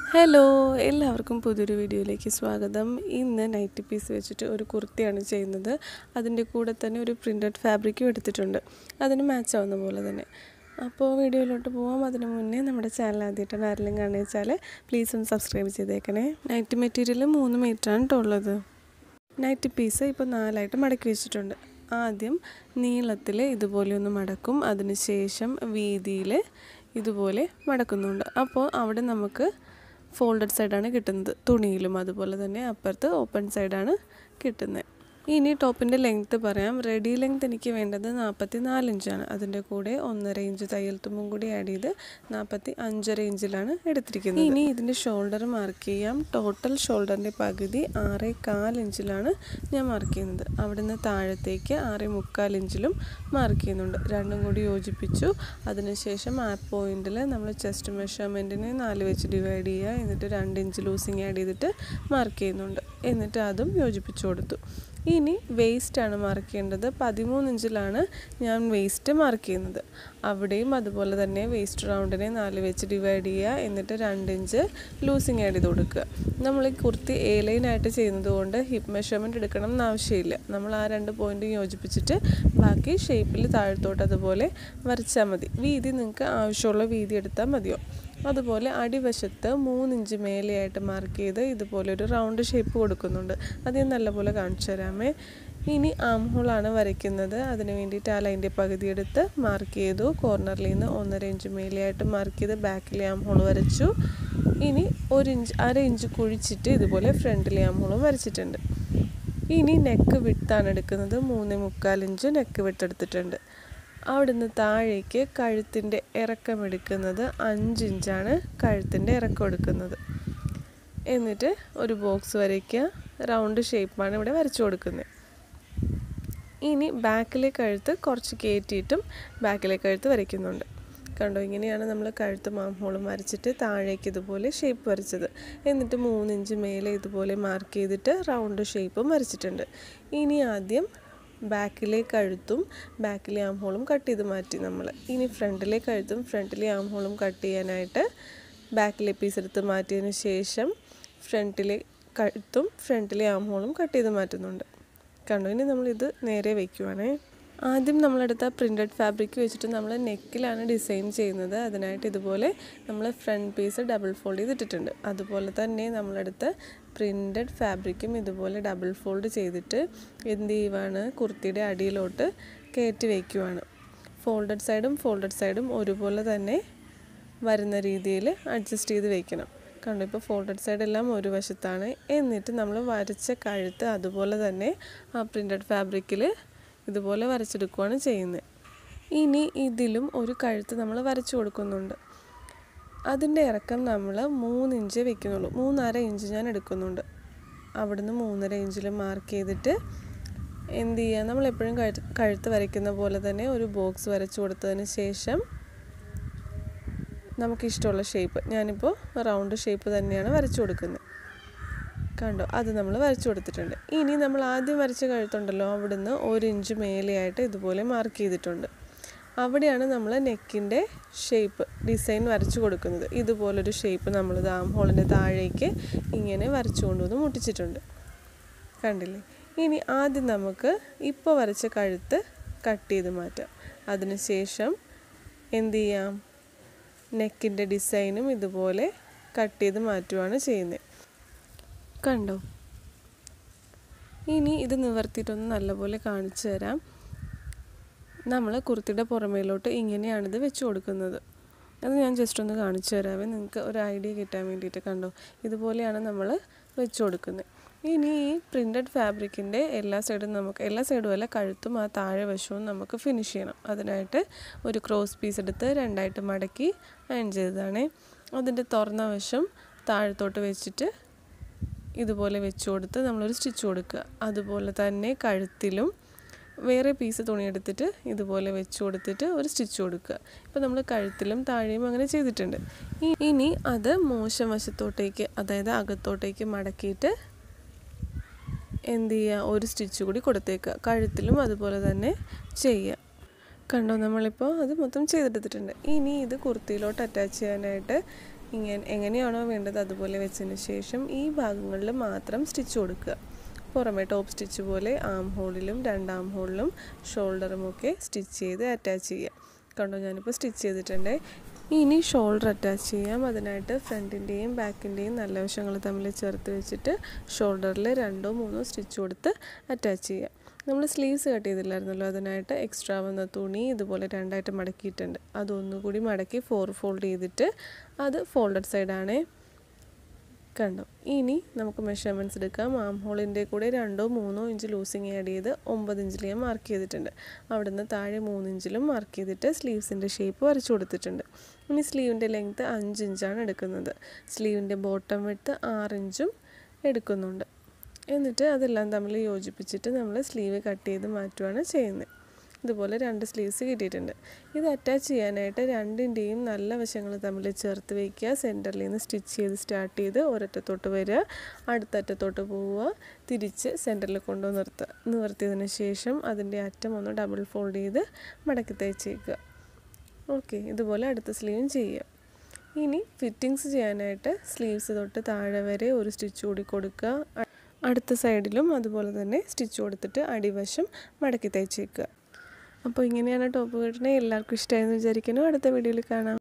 hello എല്ലാവർക്കും പുതിയൊരു വീഡിയോയിലേക്ക് സ്വാഗതം ഇന്ന് നൈറ്റ് പീസ് വെച്ചിട്ട് ഒരു കുർത്തിയാണ് ചെയ്യുന്നത് അതിൻ്റെ കൂടെ തന്നെ ഒരു പ്രിൻറ്റഡ് ഫാബ്രിക്കും എടുത്തിട്ടുണ്ട് അതിന് മാച്ച് ആവുന്ന പോലെ തന്നെ അപ്പോൾ വീഡിയോയിലോട്ട് പോകാം അതിന് മുന്നേ നമ്മുടെ ചാനൽ ആദ്യമായിട്ടാണ് ആരെങ്കിലും കാണുക വെച്ചാൽ പ്ലീസ് ഒന്ന് സബ്സ്ക്രൈബ് ചെയ്തേക്കണേ നൈറ്റ് മെറ്റീരിയൽ മൂന്ന് മീറ്ററാണ് കേട്ടോ ഉള്ളത് നൈറ്റ് പീസ് ഇപ്പോൾ നാലായിട്ട് മടക്കി വെച്ചിട്ടുണ്ട് ആദ്യം നീളത്തിൽ ഇതുപോലെ ഒന്ന് മടക്കും അതിനുശേഷം വീതിയിൽ ഇതുപോലെ മടക്കുന്നുണ്ട് അപ്പോൾ അവിടെ നമുക്ക് ഫോൾഡഡ് സൈഡാണ് കിട്ടുന്നത് തുണിയിലും അതുപോലെ തന്നെ അപ്പുറത്ത് ഓപ്പൺ സൈഡാണ് കിട്ടുന്നത് ഇനി ടോപ്പിൻ്റെ ലെങ്ത്ത് പറയാം റെഡി ലെങ്ത് എനിക്ക് വേണ്ടത് നാൽപ്പത്തി നാല് ഇഞ്ചാണ് അതിൻ്റെ കൂടെ ഒന്നര ഇഞ്ച് തയ്യൽ തുമ്പും കൂടി ആഡ് ചെയ്ത് നാൽപ്പത്തി അഞ്ചര ഇഞ്ചിലാണ് എടുത്തിരിക്കുന്നത് ഇനി ഇതിൻ്റെ ഷോൾഡർ മാർക്ക് ചെയ്യാം ടോട്ടൽ ഷോൾഡറിൻ്റെ പകുതി ആറ് കാൽ ഇഞ്ചിലാണ് ഞാൻ മാർക്ക് ചെയ്യുന്നത് അവിടുന്ന് താഴത്തേക്ക് ആറ് മുക്കാൽ ഇഞ്ചിലും മാർക്ക് ചെയ്യുന്നുണ്ട് രണ്ടും കൂടി യോജിപ്പിച്ചു അതിനുശേഷം ആ പോയിന്റിൽ നമ്മൾ ചെസ്റ്റ് മെഷർമെൻറ്റിനെ നാല് വെച്ച് ഡിവൈഡ് ചെയ്യുക എന്നിട്ട് രണ്ട് ഇഞ്ച് ലൂസിങ് ആഡ് ചെയ്തിട്ട് മാർക്ക് ചെയ്യുന്നുണ്ട് എന്നിട്ട് അതും യോജിപ്പിച്ചു കൊടുത്തു ഇനി വേസ്റ്റാണ് മാർക്ക് ചെയ്യേണ്ടത് പതിമൂന്ന് ഇഞ്ചിലാണ് ഞാൻ വേസ്റ്റ് മാർക്ക് ചെയ്യുന്നത് അവിടെയും അതുപോലെ തന്നെ വേസ്റ്റ് റൗണ്ടിനെ നാല് വെച്ച് ഡിവൈഡ് ചെയ്യുക എന്നിട്ട് രണ്ട് ഇഞ്ച് ലൂസിങ് ആഡ് ചെയ്ത് കൊടുക്കുക നമ്മൾ ഈ കുർത്തി എ ലൈനായിട്ട് ചെയ്യുന്നത് കൊണ്ട് ഹിപ്പ് മെഷർമെൻറ്റ് എടുക്കണം എന്ന് ആവശ്യമില്ല നമ്മൾ ആ രണ്ട് പോയിൻറ്റും യോജിപ്പിച്ചിട്ട് ബാക്കി ഷേപ്പിൽ താഴത്തോട്ട് അതുപോലെ വരച്ചാൽ മതി വീതി നിങ്ങൾക്ക് ആവശ്യമുള്ള വീതി എടുത്താൽ മതിയോ അതുപോലെ അടിവശത്ത് മൂന്നിഞ്ച് മേലെയായിട്ട് മാർക്ക് ചെയ്ത് ഇതുപോലെ ഒരു റൗണ്ട് ഷേപ്പ് കൊടുക്കുന്നുണ്ട് അത് ഞാൻ നല്ലപോലെ കാണിച്ചു തരാമേ ഇനി ആം ഹോളാണ് വരയ്ക്കുന്നത് അതിന് വേണ്ടിയിട്ട് ആ ലൈൻ്റെ പകുതി എടുത്ത് മാർക്ക് ചെയ്തു കോർണറിൽ നിന്ന് ഒന്നര ഇഞ്ച് മേലെയായിട്ട് മാർക്ക് ചെയ്ത് ബാക്കിലെ ആം ഹോൾ വരച്ചു ഇനി ഒരു ഇഞ്ച് അര ഇഞ്ച് കുഴിച്ചിട്ട് ഇതുപോലെ ഫ്രണ്ടിലെ ആം ഹോളും വരച്ചിട്ടുണ്ട് ഇനി നെക്ക് വിട്ടാണ് എടുക്കുന്നത് മൂന്ന് മുക്കാൽ ഇഞ്ച് നെക്ക് വിട്ടെടുത്തിട്ടുണ്ട് അവിടുന്ന് താഴേക്ക് കഴുത്തിൻ്റെ ഇറക്കം എടുക്കുന്നത് അഞ്ച് ഇഞ്ചാണ് കഴുത്തിൻ്റെ ഇറക്കം എടുക്കുന്നത് എന്നിട്ട് ഒരു ബോക്സ് വരയ്ക്കുക റൗണ്ട് ഷേപ്പാണ് ഇവിടെ വരച്ചു കൊടുക്കുന്നത് ഇനി ബാക്കിലെ കഴുത്ത് കുറച്ച് കയറ്റിയിട്ടും ബാക്കിലെ കഴുത്ത് വരയ്ക്കുന്നുണ്ട് കണ്ടോ ഇങ്ങനെയാണ് നമ്മൾ കഴുത്ത് മാംഹോളും വരച്ചിട്ട് താഴേക്ക് ഇതുപോലെ ഷേപ്പ് വരച്ചത് എന്നിട്ട് മൂന്നിഞ്ച് മേലെ ഇതുപോലെ മാർക്ക് ചെയ്തിട്ട് റൗണ്ട് ഷേപ്പും വരച്ചിട്ടുണ്ട് ഇനി ആദ്യം ബാക്കിലെ കഴുത്തും ബാക്കിലെ ആം ഹോളും കട്ട് ചെയ്ത് മാറ്റി നമ്മൾ ഇനി ഫ്രണ്ടിലെ കഴുത്തും ഫ്രണ്ടിലെ ആം ഹോളും കട്ട് ചെയ്യാനായിട്ട് ബാക്കിലെ പീസ് എടുത്ത് മാറ്റിയതിന് ശേഷം ഫ്രണ്ടിലെ കഴുത്തും ഫ്രണ്ടിലെ ആം ഹോളും കട്ട് ചെയ്ത് മാറ്റുന്നുണ്ട് കണ്ടു ഇനി നമ്മളിത് നേരെ വയ്ക്കുവാണേ ആദ്യം നമ്മളെടുത്ത പ്രിൻറ്റഡ് ഫാബ്രിക് വെച്ചിട്ട് നമ്മൾ നെക്കിലാണ് ഡിസൈൻ ചെയ്യുന്നത് അതിനായിട്ട് ഇതുപോലെ നമ്മൾ ഫ്രണ്ട് പീസ് ഡബിൾ ഫോൾഡ് ചെയ്തിട്ടിട്ടുണ്ട് അതുപോലെ തന്നെ നമ്മളെടുത്ത പ്രിൻറ്റഡ് ഫാബ്രിക്കും ഇതുപോലെ ഡബിൾ ഫോൾഡ് ചെയ്തിട്ട് എന്ത് ചെയ്യുവാണ് കുർത്തിയുടെ അടിയിലോട്ട് കയറ്റി വയ്ക്കുവാണ് ഫോൾഡഡ് സൈഡും ഫോൾഡഡ് സൈഡും ഒരുപോലെ തന്നെ വരുന്ന രീതിയിൽ അഡ്ജസ്റ്റ് ചെയ്ത് വെക്കണം കണ്ടു ഇപ്പോൾ ഫോൾഡഡ് സൈഡ് എല്ലാം ഒരു വശത്താണ് എന്നിട്ട് നമ്മൾ വരച്ച കഴുത്ത് അതുപോലെ തന്നെ ആ പ്രിൻറ്റഡ് ഫാബ്രിക്കിൽ ഇതുപോലെ വരച്ചെടുക്കുകയാണ് ചെയ്യുന്നത് ഇനി ഇതിലും ഒരു കഴുത്ത് നമ്മൾ വരച്ചു കൊടുക്കുന്നുണ്ട് അതിൻ്റെ ഇറക്കം നമ്മൾ മൂന്ന് ഇഞ്ച് വെക്കുന്നുള്ളൂ മൂന്നര ഇഞ്ച് ഞാൻ എടുക്കുന്നുണ്ട് അവിടുന്ന് മൂന്നര ഇഞ്ചിൽ മാർക്ക് ചെയ്തിട്ട് എന്ത് ചെയ്യുക നമ്മൾ എപ്പോഴും കഴുത്ത് കഴുത്ത് വരയ്ക്കുന്ന പോലെ തന്നെ ഒരു ബോക്സ് വരച്ചു കൊടുത്തതിന് ശേഷം നമുക്കിഷ്ടമുള്ള ഷേപ്പ് ഞാനിപ്പോൾ റൗണ്ട് ഷേപ്പ് തന്നെയാണ് വരച്ചു കൊടുക്കുന്നത് കണ്ടോ അത് നമ്മൾ വരച്ചു കൊടുത്തിട്ടുണ്ട് ഇനി നമ്മൾ ആദ്യം വരച്ച കഴുത്തുണ്ടല്ലോ അവിടുന്ന് ഒരു ഇഞ്ച് മേലെയായിട്ട് ഇതുപോലെ മാർക്ക് ചെയ്തിട്ടുണ്ട് അവിടെയാണ് നമ്മൾ നെക്കിൻ്റെ ഷേപ്പ് ഡിസൈൻ വരച്ചു കൊടുക്കുന്നത് ഇതുപോലൊരു ഷേപ്പ് നമ്മൾ ആം ഹോളിൻ്റെ താഴേക്ക് ഇങ്ങനെ വരച്ചു കൊണ്ടുവന്ന് മുട്ടിച്ചിട്ടുണ്ട് കണ്ടില്ലേ ഇനി ആദ്യം നമുക്ക് ഇപ്പോൾ വരച്ച കഴുത്ത് കട്ട് ചെയ്ത് മാറ്റാം അതിനുശേഷം എന്ത് ചെയ്യാം നെക്കിൻ്റെ ഡിസൈനും ഇതുപോലെ കട്ട് ചെയ്ത് മാറ്റുകയാണ് ചെയ്യുന്നത് കണ്ടോ ഇനി ഇത് നിവർത്തിയിട്ടൊന്ന് നല്ലപോലെ കാണിച്ചു തരാം നമ്മൾ കുർത്തിയുടെ പുറമേലോട്ട് ഇങ്ങനെയാണിത് വെച്ച് കൊടുക്കുന്നത് അത് ഞാൻ ജസ്റ്റ് ഒന്ന് കാണിച്ചു തരാമേ നിങ്ങൾക്ക് ഒരു ഐഡിയ കിട്ടാൻ വേണ്ടിയിട്ട് കണ്ടോ ഇതുപോലെയാണ് നമ്മൾ വെച്ച് കൊടുക്കുന്നത് ഇനി ഈ പ്രിൻറ്റഡ് ഫാബ്രിക്കിൻ്റെ എല്ലാ സൈഡും നമുക്ക് എല്ലാ സൈഡും അല്ല കഴുത്തും ആ താഴെ വശവും നമുക്ക് ഫിനിഷ് ചെയ്യണം അതിനായിട്ട് ഒരു ക്രോസ് പീസ് എടുത്ത് രണ്ടായിട്ട് മടക്കി അയൺ ചെയ്തതാണ് അതിൻ്റെ തുറന്ന വശം താഴത്തോട്ട് വെച്ചിട്ട് ഇതുപോലെ വെച്ച് കൊടുത്ത് നമ്മളൊരു സ്റ്റിച്ച് കൊടുക്കുക അതുപോലെ തന്നെ കഴുത്തിലും വേറെ പീസ് തുണി എടുത്തിട്ട് ഇതുപോലെ വെച്ച് കൊടുത്തിട്ട് ഒരു സ്റ്റിച്ച് കൊടുക്കുക ഇപ്പോൾ നമ്മൾ കഴുത്തിലും താഴെയും അങ്ങനെ ചെയ്തിട്ടുണ്ട് ഇനി അത് മോശം വശത്തോട്ടേക്ക് അതായത് അകത്തോട്ടേക്ക് മടക്കിയിട്ട് എന്ത് ചെയ്യുക ഒരു സ്റ്റിച്ച് കൂടി കൊടുത്തേക്കുക കഴുത്തിലും അതുപോലെ തന്നെ ചെയ്യുക കണ്ടോ നമ്മളിപ്പോൾ അത് മൊത്തം ചെയ്തെടുത്തിട്ടുണ്ട് ഇനി ഇത് കുർത്തിയിലോട്ട് അറ്റാച്ച് ചെയ്യാനായിട്ട് ഇങ്ങനെ എങ്ങനെയാണോ വേണ്ടത് അതുപോലെ വെച്ചതിന് ശേഷം ഈ ഭാഗങ്ങളിൽ മാത്രം സ്റ്റിച്ച് കൊടുക്കുക പുറമെ ടോപ്പ് സ്റ്റിച്ച് പോലെ ആം ഹോളിലും രണ്ടാം ഹോളിലും ഷോൾഡറും ഒക്കെ സ്റ്റിച്ച് ചെയ്ത് അറ്റാച്ച് ചെയ്യുക കണ്ടോ ഞാനിപ്പോൾ സ്റ്റിച്ച് ചെയ്തിട്ടുണ്ട് ഇനി ഷോൾഡർ അറ്റാച്ച് ചെയ്യാം അതിനായിട്ട് ഫ്രണ്ടിൻ്റെയും ബാക്കിൻ്റെയും നല്ല വശങ്ങൾ തമ്മിൽ ചേർത്ത് വെച്ചിട്ട് ഷോൾഡറിൽ രണ്ടോ മൂന്നോ സ്റ്റിച്ച് കൊടുത്ത് അറ്റാച്ച് ചെയ്യാം നമ്മൾ സ്ലീവ്സ് കട്ട് ചെയ്തില്ലായിരുന്നല്ലോ അതിനായിട്ട് എക്സ്ട്രാ വന്ന തുണി ഇതുപോലെ രണ്ടായിട്ട് മടക്കിയിട്ടുണ്ട് അതൊന്നുകൂടി മടക്കി ഫോർ ഫോൾഡ് ചെയ്തിട്ട് അത് ഫോൾഡഡ് സൈഡാണേ കണ്ടു ഇനി നമുക്ക് മെഷർമെൻറ്റ്സ് എടുക്കാം ആം ഹോളിൻ്റെ കൂടെ രണ്ടോ മൂന്നോ ഇഞ്ച് ലൂസിങ് ആഡ് ചെയ്ത് ഒമ്പത് ഇഞ്ചിൽ ഞാൻ മാർക്ക് ചെയ്തിട്ടുണ്ട് അവിടുന്ന് താഴെ മൂന്ന് ഇഞ്ചിലും മാർക്ക് ചെയ്തിട്ട് സ്ലീവ്സിൻ്റെ ഷേപ്പ് വരച്ചു കൊടുത്തിട്ടുണ്ട് ഇനി സ്ലീവിൻ്റെ ലെങ്ത്ത് അഞ്ച് ഇഞ്ചാണ് എടുക്കുന്നത് സ്ലീവിൻ്റെ ബോട്ടം വിട്ട് ആറ് ഇഞ്ചും എടുക്കുന്നുണ്ട് എന്നിട്ട് അതെല്ലാം തമ്മിൽ യോജിപ്പിച്ചിട്ട് നമ്മൾ സ്ലീവ് കട്ട് ചെയ്ത് മാറ്റുകയാണ് ചെയ്യുന്നത് ഇതുപോലെ രണ്ട് സ്ലീവ്സ് കിട്ടിയിട്ടുണ്ട് ഇത് അറ്റാച്ച് ചെയ്യാനായിട്ട് രണ്ടിൻ്റെയും നല്ല വശങ്ങൾ തമ്മിൽ ചേർത്ത് വയ്ക്കുക സെൻറ്ററിൽ നിന്ന് സ്റ്റിച്ച് ചെയ്ത് സ്റ്റാർട്ട് ചെയ്ത് ഒരറ്റത്തോട്ട് വരിക അടുത്ത അറ്റത്തോട്ട് പോവുക തിരിച്ച് സെൻറ്ററിൽ കൊണ്ടുവന്ന് നിർത്തുക നിവർത്തിയതിന് ശേഷം അതിൻ്റെ അറ്റം ഒന്ന് ഡബിൾ ഫോൾഡ് ചെയ്ത് മടക്കി തയ്ച്ചേക്കുക ഓക്കെ ഇതുപോലെ അടുത്ത സ്ലീവും ചെയ്യുക ഇനി ഫിറ്റിങ്സ് ചെയ്യാനായിട്ട് സ്ലീവ്സ് തൊട്ട് താഴെ വരെ ഒരു സ്റ്റിച്ച് കൂടി കൊടുക്കുക അടുത്ത സൈഡിലും അതുപോലെ തന്നെ സ്റ്റിച്ച് കൊടുത്തിട്ട് അടിവശം മടക്കി തയ്ച്ചേക്കുക അപ്പോൾ ഇങ്ങനെയാണ് ടോപ്പ് കെട്ടണേ എല്ലാവർക്കും ഇഷ്ടമായെന്ന് വിചാരിക്കുന്നു അടുത്ത വീഡിയോയിൽ കാണാം